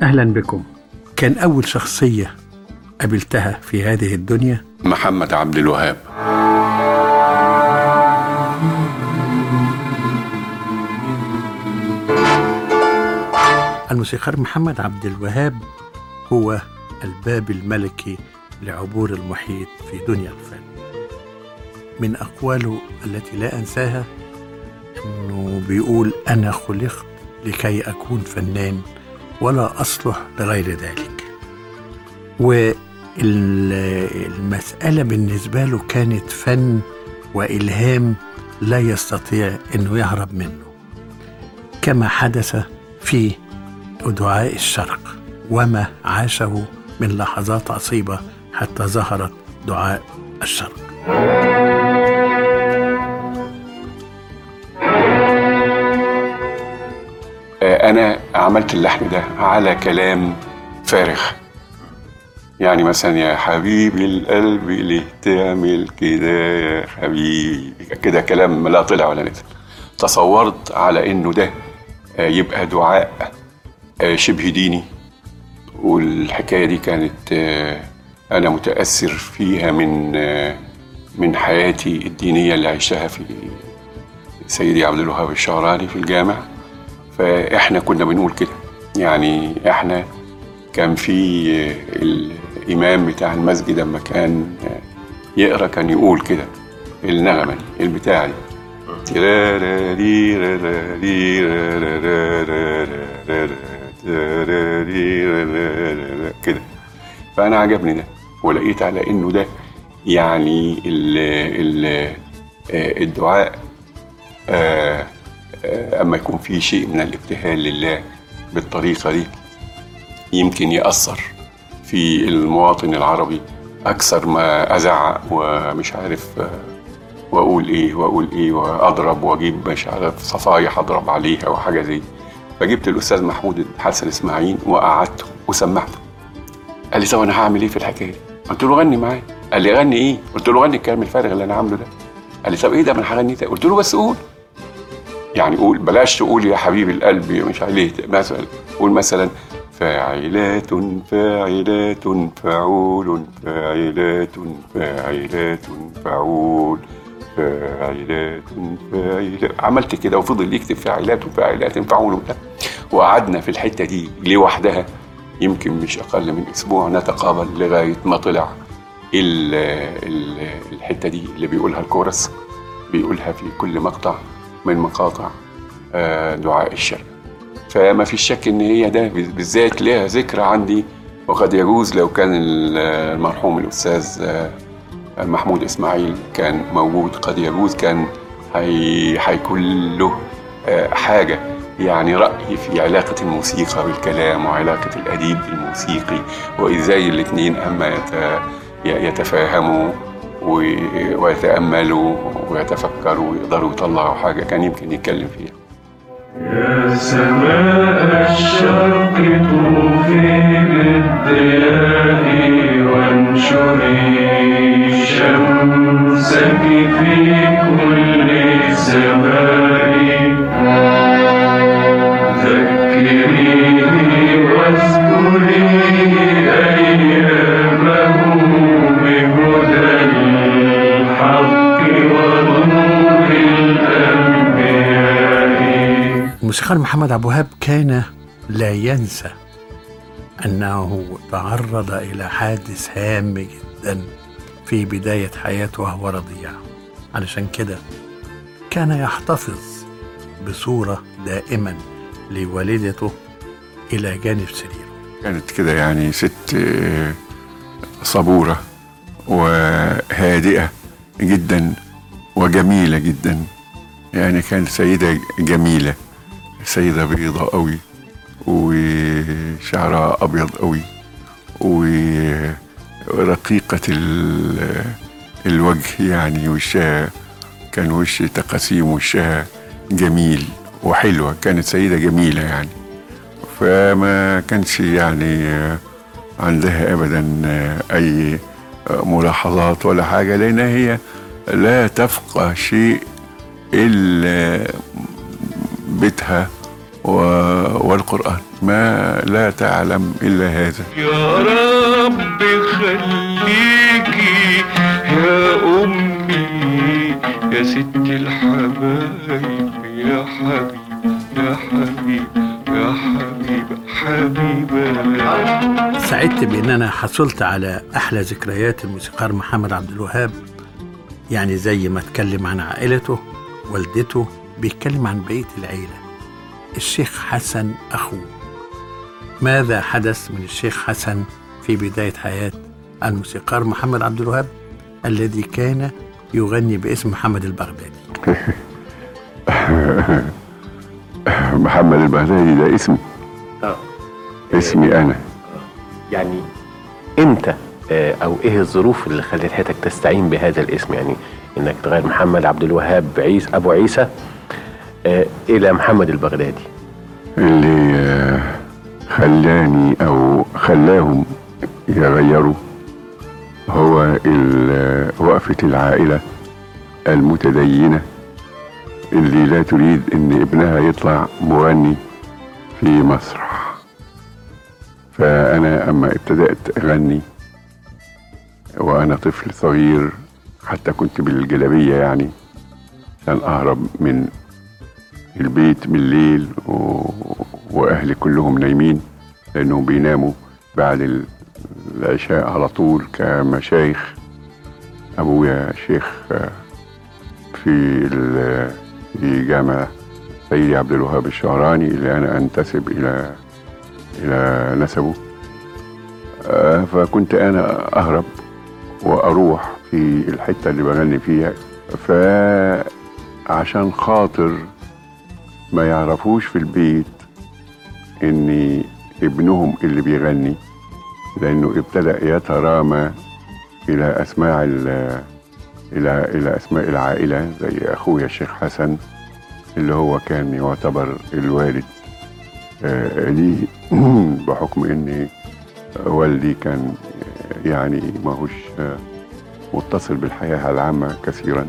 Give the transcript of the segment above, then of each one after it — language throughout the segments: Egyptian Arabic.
أهلا بكم كان أول شخصية قابلتها في هذه الدنيا محمد عبد الوهاب الموسيقار محمد عبد الوهاب هو الباب الملكي لعبور المحيط في دنيا الفن من أقواله التي لا أنساها أنه بيقول أنا خلقت لكي أكون فنان ولا أصلح لغير ذلك والمسألة بالنسبة له كانت فن وإلهام لا يستطيع أنه يهرب منه كما حدث في دعاء الشرق وما عاشه من لحظات عصيبة حتى ظهرت دعاء الشرق آه، أنا عملت اللحن ده على كلام فارغ يعني مثلا يا حبيبي القلب ليه تعمل كده يا حبيبي كده كلام لا طلع ولا نزل تصورت على انه ده آه، يبقى دعاء آه، شبه ديني والحكايه دي كانت آه، انا متاثر فيها من آه، من حياتي الدينيه اللي عشتها في سيدي عبد الوهاب الشعراني في الجامع فاحنا كنا بنقول كده يعني احنا كان في آه، الامام بتاع المسجد لما كان آه، يقرا كان يقول كده النغمه دي البتاع دي كده فانا عجبني ده ولقيت على انه ده يعني ال ال الدعاء آه، آه، اما يكون في شيء من الابتهال لله بالطريقه دي يمكن ياثر في المواطن العربي اكثر ما ازعق ومش عارف آه، واقول ايه واقول ايه واضرب واجيب مش عارف صفايح اضرب عليها وحاجه زي دي. فجبت الاستاذ محمود حسن اسماعيل وقعدته وسمعته قال لي طب انا هعمل ايه في الحكايه دي؟ قلت له غني معايا قال لي غني ايه؟ قلت له غني الكلام الفارغ اللي انا عامله ده قال لي طب ايه ده ما انا هغني ده؟ قلت له بس قول يعني قول بلاش تقول يا حبيبي القلب مش عليه مثلا قول مثلا فاعلات فاعلات فعول فاعلات فاعلات فعول فاعلات فاعلات عملت كده وفضل يكتب فاعلات وفاعلات فعول وبتاع وقعدنا في الحته دي لوحدها يمكن مش اقل من اسبوع نتقابل لغايه ما طلع ال ال الحته دي اللي بيقولها الكورس بيقولها في كل مقطع من مقاطع آه، دعاء الشرق فما فيش شك ان هي ده بالذات لها ذكرى عندي وقد يجوز لو كان المرحوم الاستاذ آه، محمود اسماعيل كان موجود قد يجوز كان هي- هيكون له آه، حاجه يعني راي في علاقه الموسيقى بالكلام وعلاقه الاديب بالموسيقي وازاي الاثنين اما يت- يتفاهموا و- ويتاملوا ويتفكروا ويقدروا يطلعوا حاجه كان يمكن يتكلم فيها يا سماء الشرق طوفي بالضياء وانشري شمسك في كل سماء ذكريني واذكري أيامه بهدى الحق ونور الأنبياء الموسيقار محمد عبد الوهاب كان لا ينسى أنه تعرض إلى حادث هام جدا في بداية حياته وهو رضيع علشان كده كان يحتفظ بصورة دائما لوالدته إلى جانب سريره كانت كده يعني ست آه، صبورة وهادئة جدا وجميلة جدا يعني كانت سيدة جميلة سيدة بيضة قوي وشعرها أبيض قوي ورقيقة ال- الوجه يعني وشها كان وش تقاسيم وشها جميل وحلوة كانت سيدة جميلة يعني فما كانش يعني آه، عندها ابدا آه، اي آه، ملاحظات ولا حاجه لان هي لا تفقه شيء الا بيتها و... والقرآن ما لا تعلم إلا هذا يا رب خليكي يا أمي يا ست الحبايب يا حبيب يا حبيب يا حبيب حبيبة سعدت بان انا حصلت على احلى ذكريات الموسيقار محمد عبد الوهاب يعني زي ما اتكلم عن عائلته والدته بيتكلم عن بقيه العيله الشيخ حسن اخوه ماذا حدث من الشيخ حسن في بدايه حياه الموسيقار محمد عبد الوهاب الذي كان يغني باسم محمد البغدادي محمد البغدادي ده اسمي اه اسمي أنا يعني امتى آه، او ايه الظروف اللي خلتك تستعين بهذا الاسم يعني انك تغير محمد عبد الوهاب عيسى ابو عيسى آه، الى محمد البغدادي اللي آه، خلاني أو خلاهم يغيروا هو ال- وقفة العائلة المتدينة اللي لا تريد ان ابنها يطلع مغني في مسرح فانا اما ابتدأت اغني وانا طفل صغير حتى كنت بالجلابية يعني عشان اهرب من البيت بالليل و... واهلي كلهم نايمين لانهم بيناموا بعد ال- العشاء على طول كمشايخ ابويا شيخ آه، في ال- في جامع سيدي عبد الوهاب الشعراني اللي انا انتسب الى الى نسبه آه، فكنت انا اهرب واروح في الحته اللي بغني فيها فعشان خاطر ما يعرفوش في البيت ان ابنهم اللي بيغني لانه ابتدأ يترامى الى اسماع ال- الى الى اسماء العائله زي اخويا الشيخ حسن اللي هو كان يعتبر الوالد آه، لي بحكم ان والدي كان آه، يعني ماهوش آه، متصل بالحياه العامه كثيرا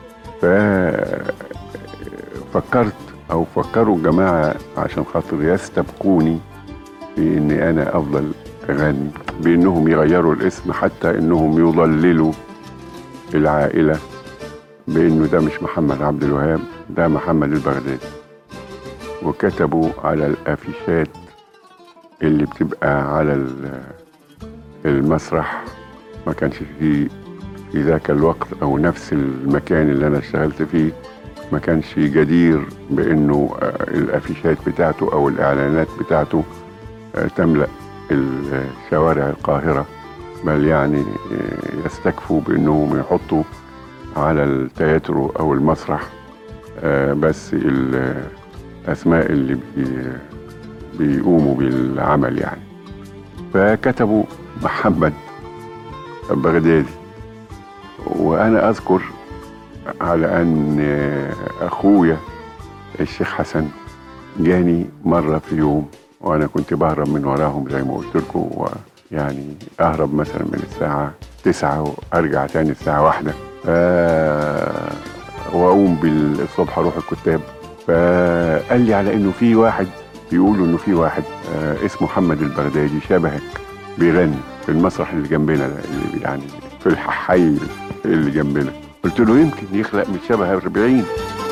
ففكرت او فكروا جماعه عشان خاطر يستبقوني في اني انا افضل اغني بانهم يغيروا الاسم حتى انهم يضللوا العائله بانه ده مش محمد عبد الوهاب ده محمد البغدادي وكتبوا على الافيشات اللي بتبقى على ال- المسرح ما كانش فيه في ذاك الوقت او نفس المكان اللي انا اشتغلت فيه ما كانش جدير بانه آه، الافيشات بتاعته او الاعلانات بتاعته آه، تملا ال- شوارع القاهره بل يعني آه، يستكفوا بانهم يحطوا على التياترو او المسرح آه، بس الاسماء اللي بي- بيقوموا بالعمل يعني فكتبوا محمد بغدادي وانا اذكر على ان اخويا الشيخ حسن جاني مره في يوم وانا كنت بهرب من وراهم زي ما قلت لكم يعني اهرب مثلا من الساعه تسعة وارجع تاني الساعه واحدة ف... واقوم بالصبح اروح الكتاب فقال لي على انه في واحد بيقولوا انه في واحد آه، اسمه محمد البغدادي شبهك بيغني في المسرح اللي جنبنا ده اللي يعني في الحي اللي جنبنا قلت له يمكن يخلق من شبه 40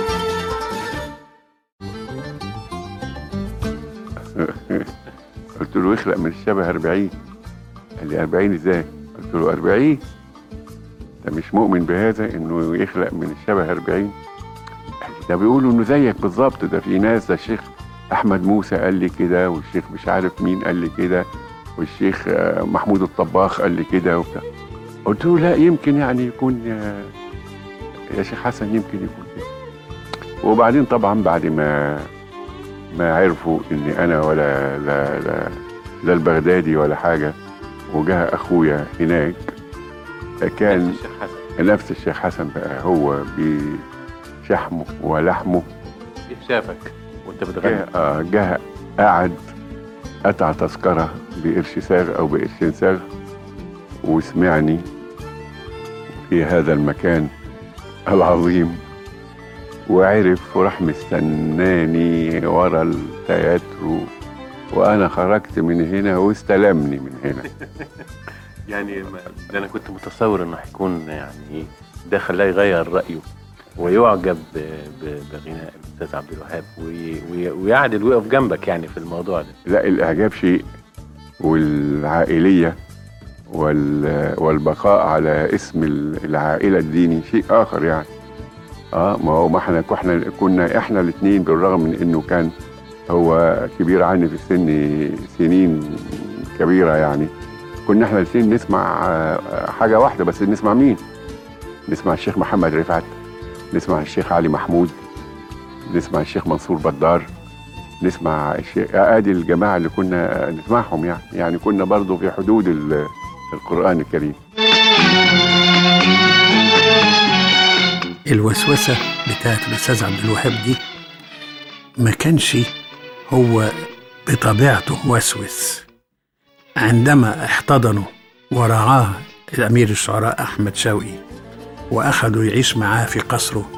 قلت له يخلق من الشبه 40 قال لي 40 ازاي؟ قلت له 40 انت مش مؤمن بهذا انه يخلق من الشبه 40 قال لي ده بيقولوا انه زيك بالظبط ده في ناس ده الشيخ احمد موسى قال لي كده والشيخ مش عارف مين قال لي كده والشيخ آه، محمود الطباخ قال لي كده وبتاع قلت له لا يمكن يعني يكون آه، يا شيخ حسن يمكن يكون كده وبعدين طبعا بعد ما ما عرفوا اني انا ولا لا لا لا البغدادي ولا حاجه وجاء اخويا هناك كان الشيخ حسن نفس الشيخ حسن بقى هو بشحمه ولحمه كيف شافك وانت بتغني جه آه جه قعد قطع تذكرة بقرش ساغ أو بقرشين ساغ وسمعني في هذا المكان العظيم وعرف وراح مستناني ورا تياترو وانا خرجت من هنا واستلمني من هنا يعني ما ده انا كنت متصور انه هيكون يعني ده خلاه يغير رايه ويعجب ب- ب- بغناء الاستاذ عبد الوهاب وي- وي- ويعدل ويقف جنبك يعني في الموضوع ده لا الاعجاب شيء والعائليه وال والبقاء على اسم ال- العائله الديني شيء اخر يعني اه ما هو ما احنا احنا كنا احنا الاثنين بالرغم من انه كان هو كبير عني في السن سنين كبيره يعني كنا احنا الاثنين نسمع آه، حاجه واحده بس نسمع مين؟ نسمع الشيخ محمد رفعت نسمع الشيخ علي محمود نسمع الشيخ منصور بدار نسمع الشيخ ادي الجماعه اللي كنا نسمعهم يعني يعني كنا برضو في حدود ال- القران الكريم الوسوسة بتاعت الأستاذ عبد الوهاب دي ما كانش هو بطبيعته وسوس عندما احتضنه ورعاه الأمير الشعراء أحمد شوقي وأخذوا يعيش معاه في قصره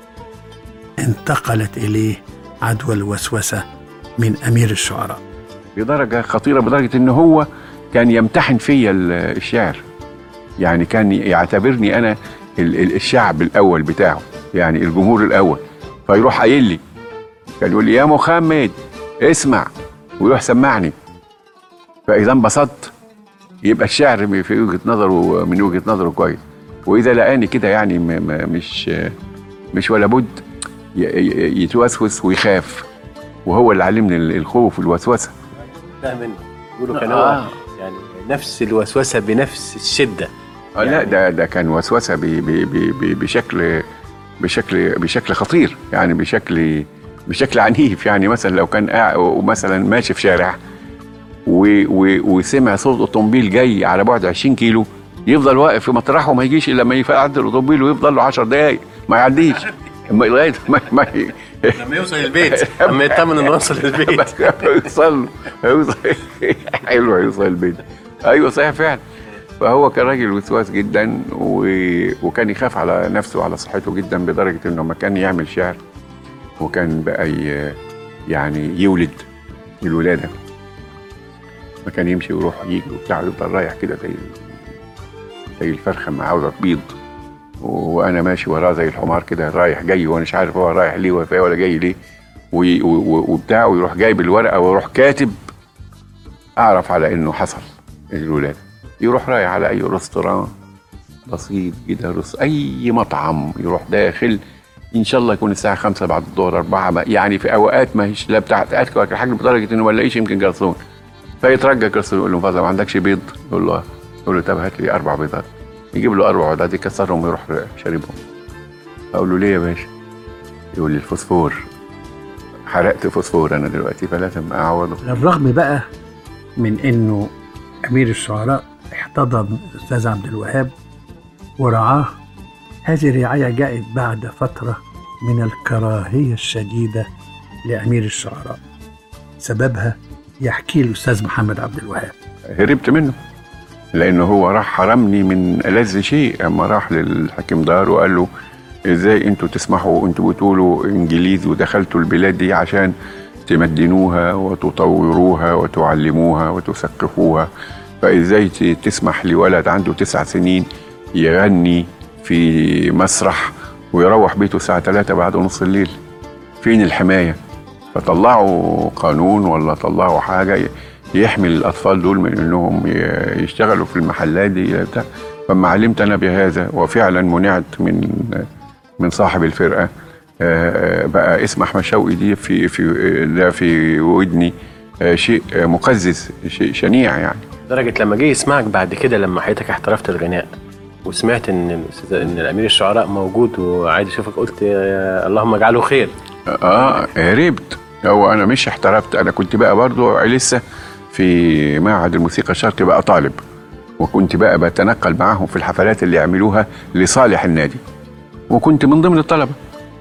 انتقلت إليه عدوى الوسوسة من أمير الشعراء بدرجه خطيره بدرجه ان هو كان يمتحن فيا ال- الشعر يعني كان يعتبرني انا ال- ال- الشعب الاول بتاعه يعني الجمهور الاول فيروح قايل لي كان يقول لي يا محمد اسمع ويروح سمعني فاذا انبسطت يبقى الشعر في وجهه نظره من وجهه نظره كويس واذا لقاني كده يعني م- م- مش مش ولا بد ي- ي- يتوسوس ويخاف وهو اللي علمني ال- الخوف والوسوسه ده منه يقولوا كان آه. هو يعني نفس الوسوسه بنفس الشده آه لا يعني- ده ده كان وسوسه ب- ب- ب- ب- بشكل بشكل بشكل خطير يعني بشكل بشكل عنيف يعني مثلا لو كان قاعد مثلا ماشي في شارع و و وسمع صوت اوتومبيل جاي على بعد 20 كيلو يفضل واقف في مطرحه وما يجيش الا لما يعدي الاوتومبيل ويفضل له 10 دقائق ما يعديش اما لغايه ما, ما ي- لما يوصل البيت لما يطمن انه وصل البيت يوصل يوصل حلو يوصل البيت ايوه صحيح فعلا فهو كان راجل وسواس جدا و... وكان يخاف على نفسه وعلى صحته جدا بدرجه انه لما كان يعمل شعر وكان بقى ي... يعني يولد الولاده ما كان يمشي ويروح يجي وبتاع يفضل رايح كده زي زي الفرخه ما عاوزه تبيض وانا ماشي وراه زي الحمار كده رايح جاي وانا مش عارف هو رايح ليه ولا فين ولا جاي ليه وي- و- و- وبتاع ويروح جايب الورقه ويروح كاتب اعرف على انه حصل الولاده يروح رايح على اي ريستوران بسيط كده رس اي مطعم يروح داخل ان شاء الله يكون الساعه 5 بعد الظهر 4 بقى يعني في اوقات ما هيش لا بتاعت اكل ولا حاجه لدرجه انه ما نلاقيش يمكن جرسون فيترجى جرسون يقول له فضل ما عندكش بيض يقول له آه. يقول له طب هات لي اربع بيضات يجيب له اربع بيضات يكسرهم ويروح شاربهم اقول له ليه يا باشا يقول لي الفوسفور حرقت فوسفور انا دلوقتي فلازم اعوضه للرغم بقى من انه امير الشعراء احتضن الاستاذ عبد الوهاب ورعاه هذه الرعايه جاءت بعد فتره من الكراهيه الشديده لامير الشعراء سببها يحكي الاستاذ محمد عبد الوهاب هربت منه لانه هو راح حرمني من ألذ شيء اما راح للحكيم دار وقال له ازاي انتوا تسمحوا انتوا بتقولوا انجليز ودخلتوا البلاد دي عشان تمدنوها وتطوروها وتعلموها وتثقفوها فازاي ت- تسمح لولد عنده تسع سنين يغني في مسرح ويروح بيته الساعة 3 بعد نص الليل فين الحماية فطلعوا قانون ولا طلعوا حاجة ي- يحمي الأطفال دول من إنهم ي- يشتغلوا في المحلات دي بتاع. فما علمت أنا بهذا وفعلا منعت من من صاحب الفرقة آه، بقى اسم أحمد شوقي دي في في ده في ودني آه، شيء مقزز شيء شنيع يعني لدرجه لما جه يسمعك بعد كده لما حياتك احترفت الغناء وسمعت ان الأستاذ- ان الامير الشعراء موجود وعايز اشوفك قلت يا اللهم اجعله خير اه هربت هو انا مش احترفت انا كنت بقى برضو لسه في معهد الموسيقى الشرقي بقى طالب وكنت بقى بتنقل معاهم في الحفلات اللي يعملوها لصالح النادي وكنت من ضمن الطلبه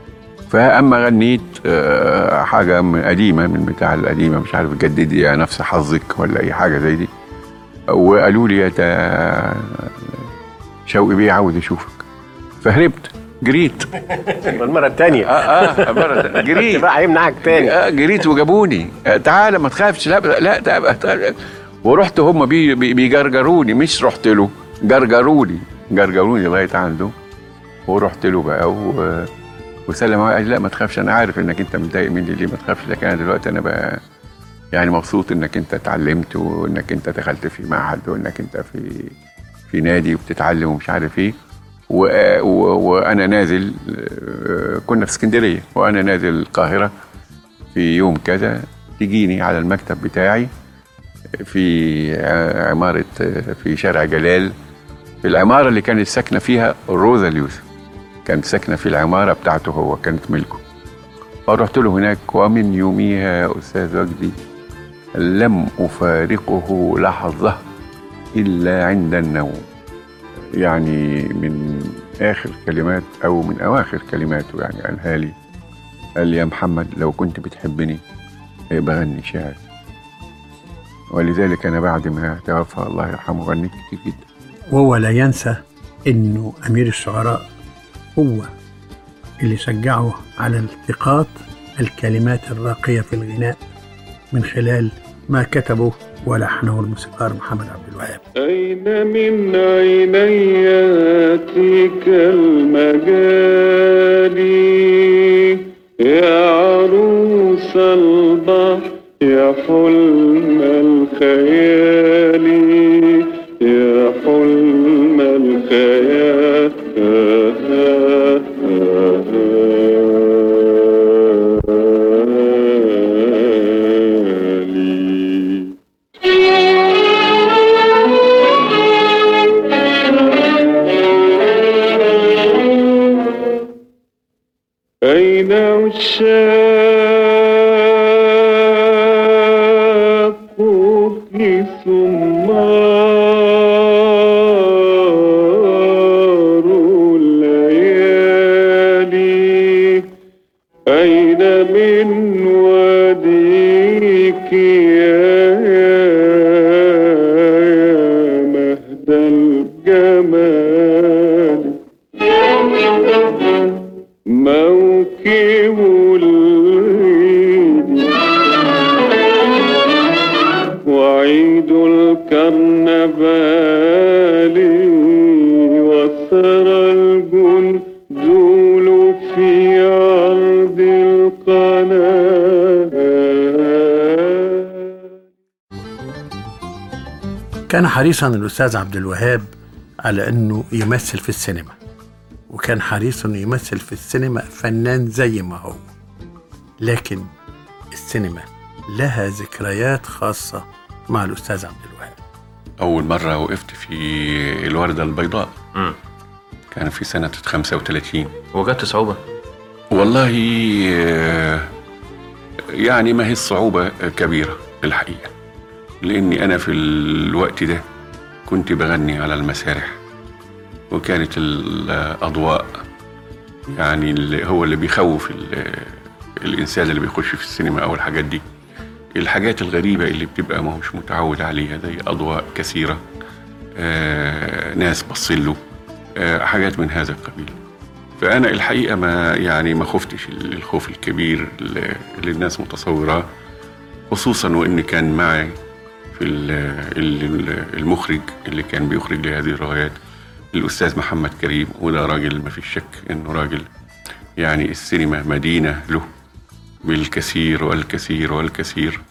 فاما غنيت آه، حاجه من قديمه من بتاع القديمه مش عارف جددي يا نفس حظك ولا اي حاجه زي دي وقالوا لي يا تا- شوقي بيه عاوز يشوفك فهربت جريت المره الثانيه اه اه مرة جريت بقى هيمنعك تاني آه جريت وجابوني آه تعالى ما تخافش لا لا تعالى تعالى. ورحت هم بي بي بيجرجروني مش رحت له جرجروني جرجروني لغايه عنده ورحت له بقى و... وسلم عليه قال لي لا ما تخافش انا عارف انك انت متضايق مني ليه ما تخافش لكن انا دلوقتي انا بقى يعني مبسوط انك انت اتعلمت وانك انت دخلت في معهد وانك انت في في نادي وبتتعلم ومش عارف ايه و... و... وانا نازل آه، كنا في اسكندريه وانا نازل القاهره في يوم كذا تجيني على المكتب بتاعي في ع- عمارة في شارع جلال في العمارة اللي كانت ساكنة فيها روزا اليوسف كانت ساكنة في العمارة بتاعته هو كانت ملكه فرحت له هناك ومن يوميها يا أستاذ وجدي لم أفارقه لحظة إلا عند النوم يعني من آخر كلمات أو من أواخر كلماته يعني قالها لي قال لي يا محمد لو كنت بتحبني يبقى غني شعر ولذلك أنا بعد ما توفى الله يرحمه غنيت كتير جدا وهو لا ينسى انه امير الشعراء هو اللي شجعه على التقاط الكلمات الراقيه في الغناء من خلال ما كتبه ولحنه الموسيقار محمد عبد الوهاب أين من عيني يأتيك المجالي يا عروس البحر يا حلم الخيال يا حلم الخيال أين عشاقك ثمار الليالي أين من واديك يا مهد الجمال موكب العيد وعيد الكرنفال وسرى الجندول في أرض القناه كان حريصا الاستاذ عبد الوهاب على انه يمثل في السينما وكان حريص انه يمثل في السينما فنان زي ما هو لكن السينما لها ذكريات خاصه مع الاستاذ عبد الوهاب أول مرة وقفت في الوردة البيضاء مم. كان في سنة 35 وجدت صعوبه والله آه، يعني ما هي الصعوبة كبيرة الحقيقة لأني أنا في الوقت ده كنت بغني على المسارح وكانت الأضواء يعني اللي هو اللي بيخوف ال- الإنسان اللي بيخش في السينما أو الحاجات دي الحاجات الغريبة اللي بتبقى ما هوش متعود عليها زي أضواء كثيرة آه، ناس بصله آه، حاجات من هذا القبيل فانا الحقيقه ما يعني ما خفتش الخوف الكبير اللي اللي الناس متصوراه خصوصا وان كان معي في ال- ال- المخرج اللي كان بيخرج لهذه الروايات الاستاذ محمد كريم وده راجل ما فيش شك انه راجل يعني السينما مدينه له بالكثير والكثير والكثير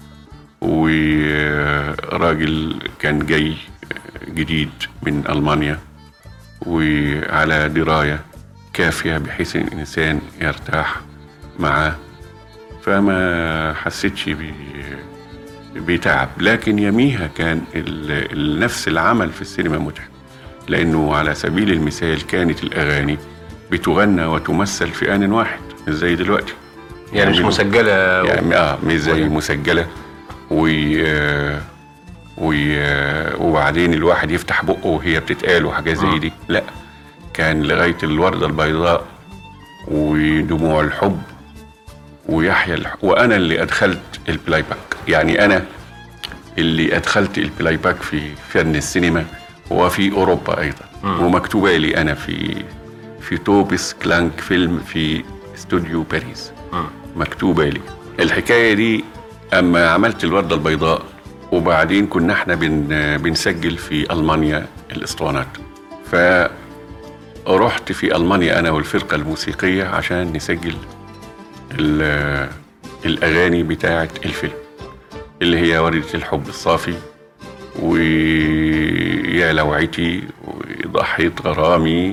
وراجل كان جاي جديد من المانيا وعلى درايه كافيه بحيث ان الانسان يرتاح معاه فما حسيتش ب- بتعب لكن يميها كان ال- ال- نفس العمل في السينما متعب لانه على سبيل المثال كانت الاغاني بتغنى وتمثل في ان واحد مش زي دلوقتي يعني مش يعملوا- مسجله يعني اه مش زي مسجله و و وبعدين الواحد يفتح بقه وهي بتتقال وحاجات زي دي لا كان لغايه الورده البيضاء ودموع الحب ويحيى الح... وانا اللي ادخلت البلاي باك يعني انا اللي ادخلت البلاي باك في فن السينما وفي اوروبا ايضا ومكتوبه لي انا في في توبس كلانك فيلم في استوديو باريس مكتوبه لي الحكايه دي اما عملت الورده البيضاء وبعدين كنا احنا بن بنسجل في المانيا الاسطوانات فرحت في المانيا انا والفرقه الموسيقيه عشان نسجل ال- الاغاني بتاعه الفيلم اللي هي وردة الحب الصافي ويا لوعتي وضحيت غرامي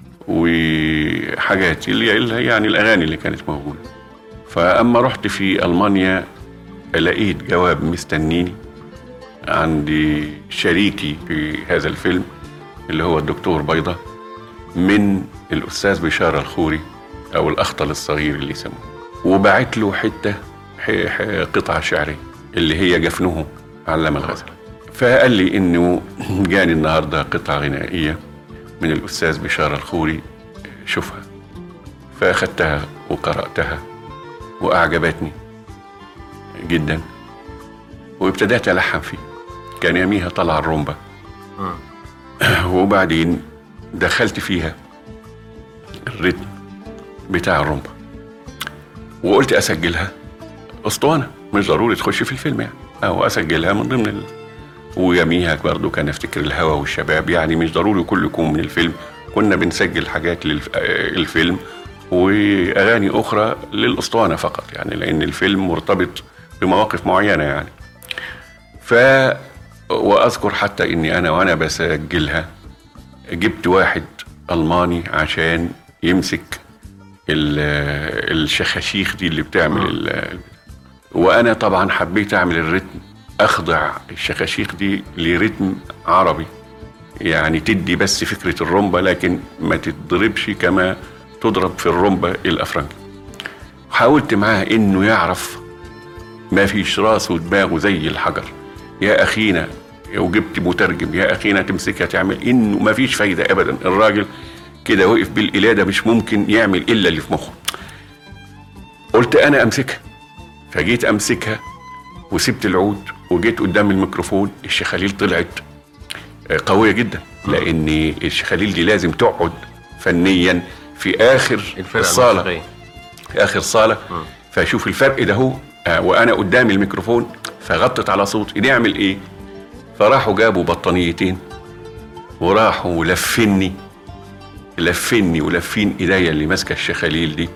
وحاجات اللي اللي هي يعني الاغاني اللي كانت موجوده فاما رحت في المانيا لقيت جواب مستنيني عندي شريكي في هذا الفيلم اللي هو الدكتور بيضة من الأستاذ بشارة الخوري أو الأخطل الصغير اللي يسموه وبعت له حتة ح- ح- قطعة شعرية اللي هي جفنه علم الغزل فقال لي إنه جاني النهاردة قطعة غنائية من الأستاذ بشارة الخوري شوفها فأخدتها وقرأتها وأعجبتني جدا وابتدأت ألحن فيه كان يوميها طلع الرومبا وبعدين دخلت فيها الريتم بتاع الرومبا وقلت أسجلها أسطوانة مش ضروري تخش في الفيلم يعني أو أسجلها من ضمن ال... ويوميها برضو كان أفتكر الهوى والشباب يعني مش ضروري كله يكون من الفيلم كنا بنسجل حاجات للفيلم وأغاني أخرى للأسطوانة فقط يعني لأن الفيلم مرتبط بمواقف معينة يعني ف واذكر حتى اني انا وانا بسجلها جبت واحد الماني عشان يمسك ال- الشخاشيخ دي اللي بتعمل ال- وانا طبعا حبيت اعمل الريتم اخضع الشخاشيخ دي لريتم عربي يعني تدي بس فكره الرومبا لكن ما تتضربش كما تضرب في الرومبا الافرنجي حاولت معاه انه يعرف ما فيش راس ودماغه زي الحجر يا اخينا وجبت مترجم يا اخينا تمسكها تعمل انه ما فيش فايده ابدا الراجل كده وقف بالالاده مش ممكن يعمل الا اللي في مخه قلت انا امسكها فجيت امسكها وسبت العود وجيت قدام الميكروفون الشخاليل طلعت آه، قويه جدا لان الشخاليل دي لازم تقعد فنيا في اخر الفرقة الصاله الموسيقية. في اخر صاله فاشوف الفرق ده هو آه، وانا قدام الميكروفون فغطت على صوتي نعمل ايه فراحوا جابوا بطانيتين وراحوا لفني لفني ولفين ايديا اللي ماسكه الشخاليل دي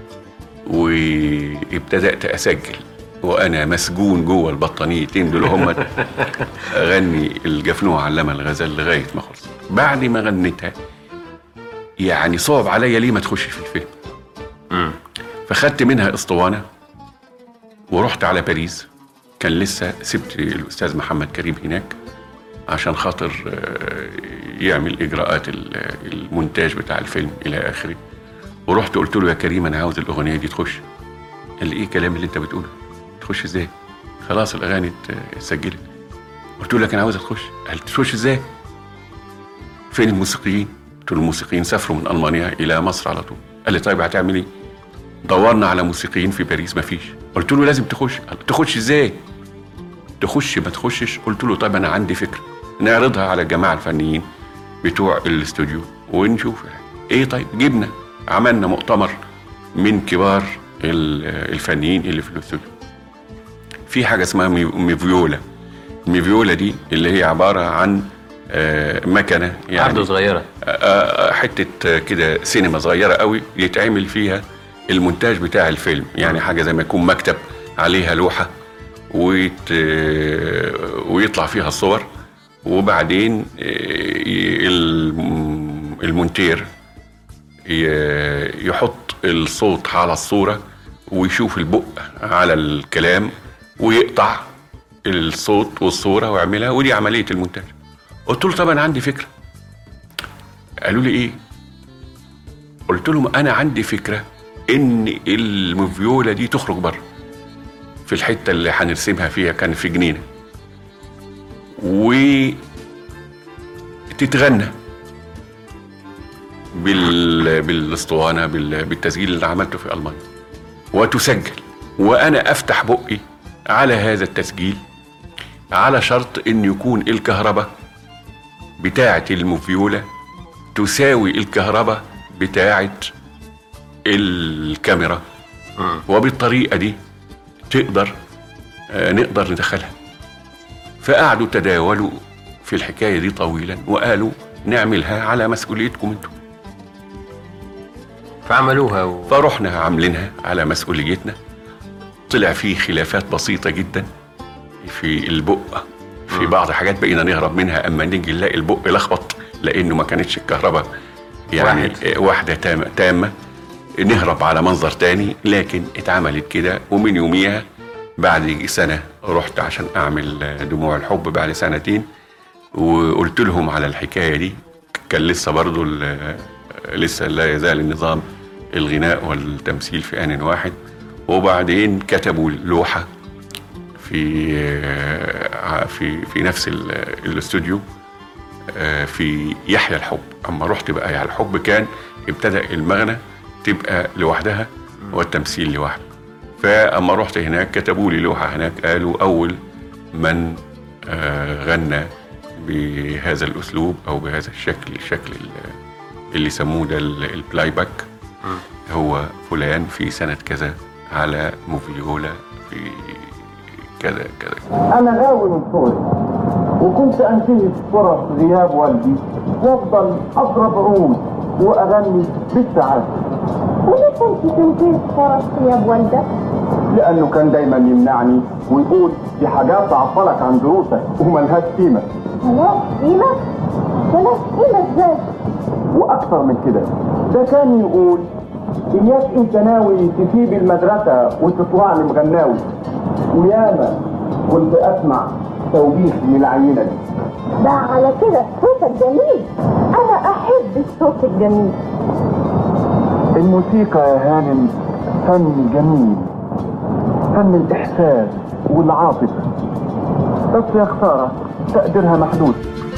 وابتدات اسجل وانا مسجون جوه البطانيتين دول هم اغني الجفنوه علم الغزال لغايه ما خلص بعد ما غنيتها يعني صعب عليا ليه ما تخش في الفيلم فخدت منها اسطوانه ورحت على باريس كان لسه سبت الاستاذ محمد كريم هناك عشان خاطر آه، يعمل اجراءات ال- المونتاج بتاع الفيلم الى اخره ورحت قلت له يا كريم انا عاوز الاغنيه دي تخش قال لي ايه الكلام اللي انت بتقوله تخش ازاي خلاص الاغاني ات- اتسجلت قلت له لك انا عاوزها تخش قال تخش ازاي فين الموسيقيين قلت له الموسيقيين سافروا من المانيا الى مصر على طول قال لي طيب هتعمل ايه دورنا على موسيقيين في باريس مفيش قلت له لازم تخش قال تخش ازاي تخش ما تخشش قلت له طيب انا عندي فكره نعرضها على الجماعه الفنيين بتوع الاستوديو ونشوف ايه طيب جبنا عملنا مؤتمر من كبار ال- الفنيين اللي في الاستوديو في حاجه اسمها مي- ميفيولا الميفيولا دي اللي هي عباره عن آه، مكنه يعني عرض صغيرة آه، حته آه، كده سينما صغيره قوي يتعمل فيها المونتاج بتاع الفيلم يعني حاجه زي ما يكون مكتب عليها لوحه ويت آه، ويطلع فيها الصور وبعدين آه، ي- الم- المونتير ي- يحط الصوت على الصوره ويشوف البق على الكلام ويقطع الصوت والصوره ويعملها ودي عمليه المونتاج قلت له طب انا عندي فكره قالوا لي ايه قلت لهم انا عندي فكره ان المفيولا دي تخرج بره في الحته اللي هنرسمها فيها كان في جنينه و تتغنى بال... بالاسطوانه بال... بالتسجيل اللي عملته في المانيا وتسجل وانا افتح بقي على هذا التسجيل على شرط ان يكون الكهرباء بتاعه المفيولا تساوي الكهرباء بتاعه الكاميرا وبالطريقه دي تقدر آه، نقدر ندخلها فقعدوا تداولوا في الحكايه دي طويلا وقالوا نعملها على مسؤوليتكم انتم فعملوها و... فرحنا عاملينها على مسؤوليتنا طلع فيه خلافات بسيطة جدا في البق في بعض حاجات بقينا نهرب منها اما نيجي نلاقي البق لخبط لانه ما كانتش الكهرباء يعني واحد. واحد. واحدة تامة, تامة نهرب على منظر تاني لكن اتعملت كده ومن يوميها بعد سنة رحت عشان اعمل دموع الحب بعد سنتين وقلت لهم على الحكاية دي كان لسه برضو ال- لسه لا يزال النظام الغناء والتمثيل في آن واحد وبعدين كتبوا لوحة في آه، في في نفس ال- الاستوديو آه، في يحيى الحب اما رحت بقى يحيى الحب كان ابتدى المغنى تبقى لوحدها والتمثيل لوحده فاما رحت هناك كتبوا لي لوحه هناك قالوا اول من آه، غنى بهذا الاسلوب او بهذا الشكل الشكل ال- اللي سموه ده ال- البلاي باك هو فلان في سنه كذا على موفيولا في كذا كذا أنا غاوي من صغري وكنت أنتهز فرص غياب والدي وأفضل أضرب عود وأغني بالسعادة وليه كنت تنتهز فرص غياب والدك؟ لأنه كان دايما يمنعني ويقول دي حاجات تعطلك عن دروسك وملهاش قيمة ملاش قيمة؟ ملاش قيمة ازاي؟ وأكثر من كده ده كان يقول إياك أنت ناوي تسيب المدرسة وتطلع لي مغناوي وياما كنت أسمع توبيخ من العينة دي ده على كده صوتك جميل أنا أحب الصوت الجميل الموسيقى يا هانم فن جميل فن الإحساس والعاطفة بس يا خسارة تقديرها محدود